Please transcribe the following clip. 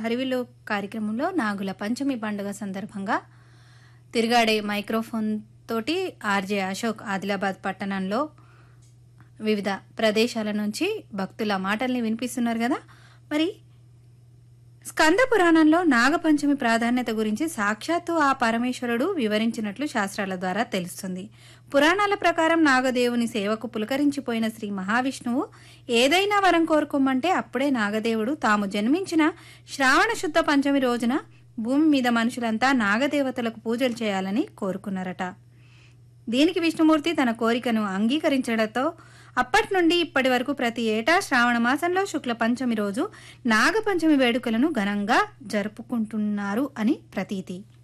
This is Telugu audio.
హరివిల్లు కార్యక్రమంలో నాగుల పంచమి పండుగ సందర్భంగా తిరుగాడే మైక్రోఫోన్ తోటి ఆర్జే అశోక్ ఆదిలాబాద్ పట్టణంలో వివిధ ప్రదేశాల నుంచి భక్తుల మాటల్ని వినిపిస్తున్నారు కదా మరి స్కంద పురాణంలో నాగపంచమి ప్రాధాన్యత గురించి సాక్షాత్తు ఆ పరమేశ్వరుడు వివరించినట్లు శాస్త్రాల ద్వారా తెలుస్తుంది పురాణాల ప్రకారం నాగదేవుని సేవకు పులకరించిపోయిన శ్రీ మహావిష్ణువు ఏదైనా వరం కోరుకోమంటే అప్పుడే నాగదేవుడు తాము జన్మించిన శ్రావణ శుద్ధ పంచమి రోజున భూమి మీద మనుషులంతా నాగదేవతలకు పూజలు చేయాలని కోరుకున్నారట దీనికి విష్ణుమూర్తి తన కోరికను అంగీకరించడంతో అప్పటి నుండి ఇప్పటి వరకు ప్రతి ఏటా శ్రావణ మాసంలో శుక్ల పంచమి రోజు నాగపంచమి వేడుకలను ఘనంగా జరుపుకుంటున్నారు అని ప్రతీతి